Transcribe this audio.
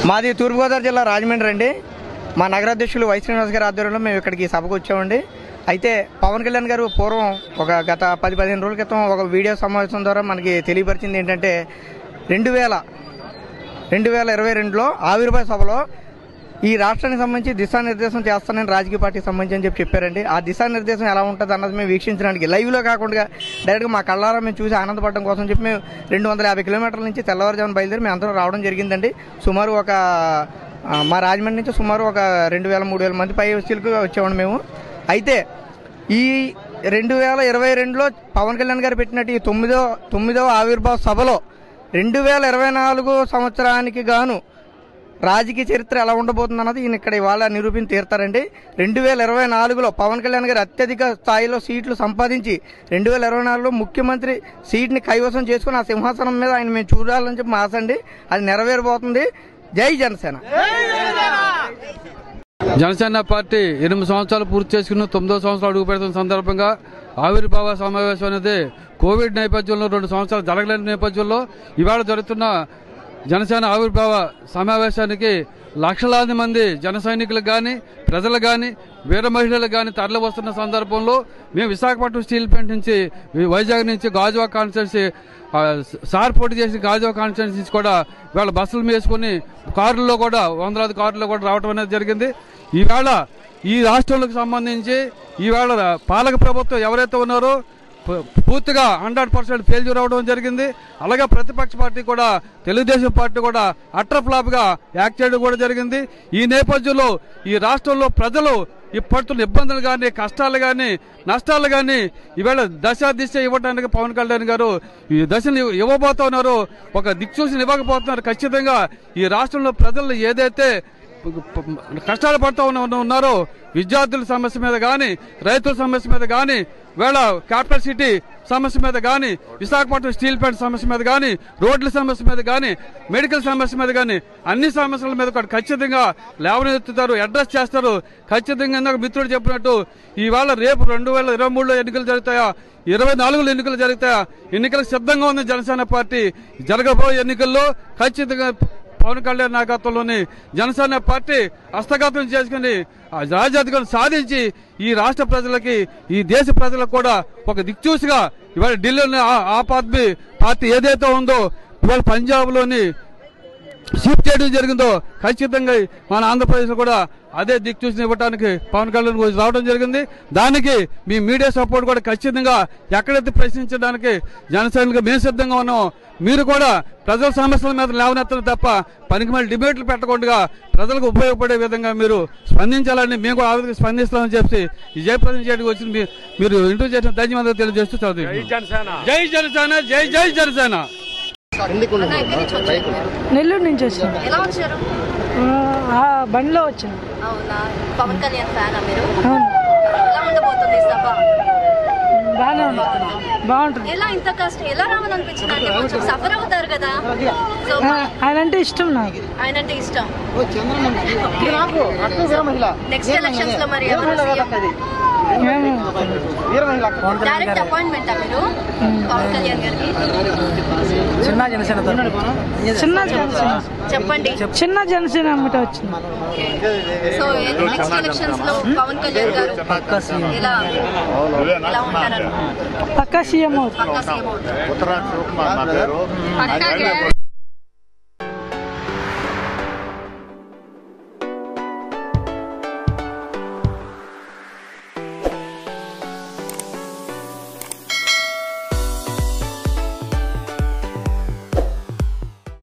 మాది తూర్పుగోదావరి జిల్లా రాజమండ్రి అండి మా నగరాధ్యక్షులు వై శ్రీనివాస్ గారి ఆధ్వర్యంలో మేము ఇక్కడికి సభకు వచ్చామండి అయితే పవన్ కళ్యాణ్ గారు పూర్వం ఒక గత పది పదిహేను రోజుల క్రితం ఒక వీడియో సమావేశం ద్వారా మనకి తెలియపరిచింది ఏంటంటే రెండు వేల రెండు వేల ఇరవై రెండులో ఆవిర్భావ సభలో ఈ రాష్ట్రానికి సంబంధించి దిశానిర్దేశం చేస్తానని రాజకీయ పార్టీకి సంబంధించి అని చెప్పి చెప్పారండి ఆ దిశానిర్దేశం ఎలా ఉంటుంది అన్నది మేము వీక్షించడానికి లైవ్లో కాకుండా డైరెక్ట్గా మా కళ్ళారా మేము చూసి ఆనందపడడం కోసం చెప్పి మేము రెండు వందల యాభై కిలోమీటర్ల నుంచి తెల్లవారుజామున బయలుదేరి మేము అందరం రావడం జరిగిందండి సుమారు ఒక ఆ, మా రాజమండ్రి నుంచి సుమారు ఒక రెండు వేల మూడు వేల మంది పై వచ్చేలకు వచ్చామండి మేము అయితే ఈ రెండు వేల ఇరవై రెండులో పవన్ కళ్యాణ్ గారు పెట్టినట్టు ఈ తొమ్మిదో తొమ్మిదో ఆవిర్భావ సభలో రెండు వేల ఇరవై నాలుగు సంవత్సరానికి గాను రాజకీయ చరిత్ర ఎలా ఉండబోతుంది అన్నది ఈయన ఇక్కడ ఇవాళ నిరూపించి తీరుతారండి రెండు వేల ఇరవై నాలుగులో పవన్ కళ్యాణ్ గారు అత్యధిక స్థాయిలో సీట్లు సంపాదించి రెండు వేల ఇరవై నాలుగులో ముఖ్యమంత్రి సీట్ని కైవసం చేసుకుని ఆ సింహాసనం మీద ఆయన మేము చూడాలని చెప్పి ఆశ అండి అది నెరవేరబోతుంది జై జనసేన జనసేన పార్టీ ఎనిమిది సంవత్సరాలు పూర్తి చేసుకుని తొమ్మిదో సంవత్సరాలు అడుగు పెడుతున్న సందర్భంగా ఆవిర్భావ సమావేశం అనేది కోవిడ్ నేపథ్యంలో రెండు సంవత్సరాలు జరగలేని నేపథ్యంలో ఇవాళ జరుగుతున్న జనసేన ఆవిర్భావ సమావేశానికి లక్షలాది మంది జన సైనికులకు కానీ ప్రజలు కానీ వీర మహిళలకు కానీ తరలి వస్తున్న సందర్భంలో మేము విశాఖపట్నం స్టీల్ ప్లాంట్ నుంచి వైజాగ్ నుంచి గాజువా కాన్స్టిట్యున్సీ ఆ, సార్ పోటీ చేసిన గాజువా కాన్స్టిట్యున్సీ నుంచి కూడా ఇవాళ బస్సులు వేసుకుని కారుల్లో కూడా వందలాది కారుల్లో కూడా రావడం అనేది జరిగింది ఈవేళ ఈ రాష్ట్రాలకు సంబంధించి ఈవేళ పాలక ప్రభుత్వం ఎవరైతే ఉన్నారో పూ- పూర్తిగా హండ్రెడ్ పర్సెంట్ ఫెయిల్యూర్ అవడం జరిగింది అలాగే ప్రతిపక్ష పార్టీ కూడా తెలుగుదేశం పార్టీ కూడా అట్ర ఫ్లాప్ గా యాక్ట్ చేయడం కూడా జరిగింది ఈ నేపథ్యంలో ఈ రాష్ట్రంలో ప్రజలు ఈ పడుతున్న ఇబ్బందులు కానీ కష్టాలు కానీ నష్టాలు కానీ ఈవేళ దశ దిశ ఇవ్వడానికి పవన్ కళ్యాణ్ గారు ఈ దశను ఇవ్వ- ఇవ్వబోతున్నారు ఒక దిక్సూచిని ఇవ్వకపోతున్నారు ఖచ్చితంగా ఈ రాష్ట్రంలో ప్రజలు ఏదైతే కష్టాలు పడుతూ ఉన్న ఉన్నారో విద్యార్థుల సమస్య మీద కానీ రైతుల సమస్య మీద కానీ వేళ క్యాపిటల్ సిటీ సమస్య మీద కానీ విశాఖపట్నం స్టీల్ ప్లాంట్ సమస్య మీద కానీ రోడ్ల సమస్య మీద కానీ మెడికల్ సమస్య మీద కానీ అన్ని సమస్యల మీద కూడా ఖచ్చితంగా లేవనెత్తుతారు అడ్రస్ చేస్తారు ఖచ్చితంగా ఇందాక మిత్రుడు చెప్పినట్టు ఈవేళ రేపు రెండు వేల ఇరవై మూడులో ఎన్నికలు జరుగుతాయా ఇరవై నాలుగులో ఎన్నికలు జరుగుతాయా ఎన్నికలకు సిద్ధంగా ఉంది జనసేన పార్టీ జరగబోయే ఎన్నికల్లో ఖచ్చితంగా పవన్ కళ్యాణ్ నాయకత్వంలోని జనసేన పార్టీ హస్తగతం చేసుకుని ఆ రాజ్యాధికారం సాధించి ఈ రాష్ట్ర ప్రజలకి ఈ దేశ ప్రజలకు కూడా ఒక దిక్చూసిగా ఇవాళ ఢిల్లీలోని ఆ- ఆప్ ఆద్మీ పార్టీ ఏదైతే ఉందో ఇవాళ పంజాబ్లోని షిఫ్ట్ చేయడం జరిగిందో ఖచ్చితంగా మన ఆంధ్రప్రదేశ్లో కూడా అదే దిక్చూసిన ఇవ్వడానికి పవన్ కళ్యాణ్ గురించి రావడం జరిగింది దానికి మీ మీడియా సపోర్ట్ కూడా ఖచ్చితంగా ఎక్కడైతే ప్రశ్నించడానికి జనసేనగా మేము సిద్ధంగా ఉన్నాం మీరు కూడా ప్రజల సమస్యల మీద లేవనెత్తడం తప్ప పనికి మళ్ళీ డిబేట్లు పెట్టకుండా ప్రజలకు ఉపయోగపడే విధంగా మీరు స్పందించాలని మేము కూడా ఆ విధంగా స్పందిస్తామని చెప్పి ఈ జయప్రదం చేయడానికి వచ్చి మీ- మీరు ఇంటూ చేసిన ధన్యవాదాలు తెలియజేస్తూ చదువు జై జనసేన జై జై జనసేన అన్న, ఎక్కడి నుంచి వచ్చారు మీరు? నెల్లూరు నుంచి వచ్చాను ఎలా వచ్చారు ఆ బండిలో వచ్చాను అవునా పవన్ కళ్యాణ్ ఫ్యానా మీరు అవును ఎలా ఉండబోతుంది ఈ సభ బాగానే ఉంది బాగుంటుంది ఎలా ఇంత కష్టం ఎలా రావాలనిపించింది అంటే కొంచెం సఫర్ అవుతారు కదా సో ఆ, ఆయన అంటే ఇష్టం నాకు ఆయన అంటే ఇష్టం నెక్స్ట్ ఎలక్షన్స్ లో మరి ఎవరు మేము డైరెక్ట్ అపాయింట్మెంట్ మీరు పవన్ కళ్యాణ్ గారికి చిన్న జనసేన చిన్న జనసేన చెప్పండి చిన్న జనసేన అమ్మట వచ్చింది సో నెక్స్ట్ ఎలక్షన్స్ లో పవన్ కళ్యాణ్ గారు ఎలా ఎలా ఉంటారని పక్కా సీఎం అవుతుంది పక్కా సీఎం అవుతారు ఉత్తరాంధ్ర శివకుమార్ నా పేరు పక్కాగా